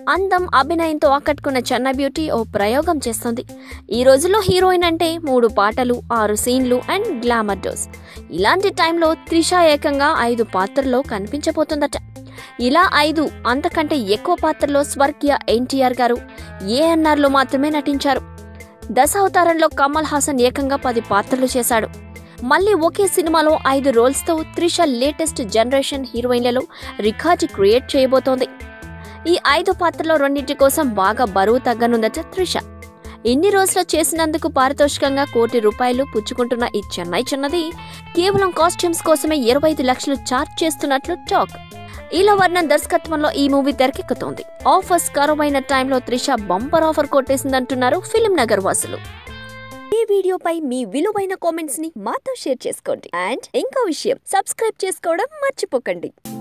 అందం అభినయంతో ఆకట్టుకున్న చెన్నై బ్యూటీ ఓ ప్రయోగం చేస్తుంది ఈ రోజుల్లో హీరోయిన్ అంటే మూడు పాటలు ఆరు సీన్లు అండ్ గ్లామర్ డోస్ ఇలాంటి టైంలో త్రిష ఏకంగా ఐదు పాత్రల్లో కనిపించబోతుందట ఇలా ఐదు అంతకంటే ఎక్కువ పాత్రలో స్వర్గీయ ఎన్టీఆర్ గారు ఏఎన్ఆర్లో మాత్రమే నటించారు దశావతారంలో కమల్ హాసన్ ఏకంగా పది పాత్రలు చేశాడు మళ్ళీ ఒకే సినిమాలో ఐదు రోల్స్తో త్రిష లేటెస్ట్ జనరేషన్ హీరోయిన్లలో రికార్డు క్రియేట్ చేయబోతోంది ఈ ఐదు పాత్రలో రెండింటి కోసం బాగా బరువు తగ్గనుందట త్రిష ఇన్ని రోజులు చేసినందుకు పారితోషికంగా కోటి రూపాయలు పుచ్చుకుంటున్న ఈ చెన్నై చిన్నది కేవలం కాస్ట్యూమ్స్ కోసమే ఇరవై ఐదు లక్షలు చార్జ్ చేస్తున్నట్లు టాక్ ఇలా వర్ణన్ దర్శకత్వంలో ఈ మూవీ తెరకెక్కుతోంది ఆఫర్స్ కరువైన టైంలో త్రిష బంపర్ ఆఫర్ కొట్టేసిందంటున్నారు ఫిలిం నగర్ వాసులు ఈ వీడియోపై మీ విలువైన కామెంట్స్ ని మాతో షేర్ చేసుకోండి అండ్ ఇంకో విషయం సబ్స్క్రైబ్ చేసుకోవడం మర్చిపోకండి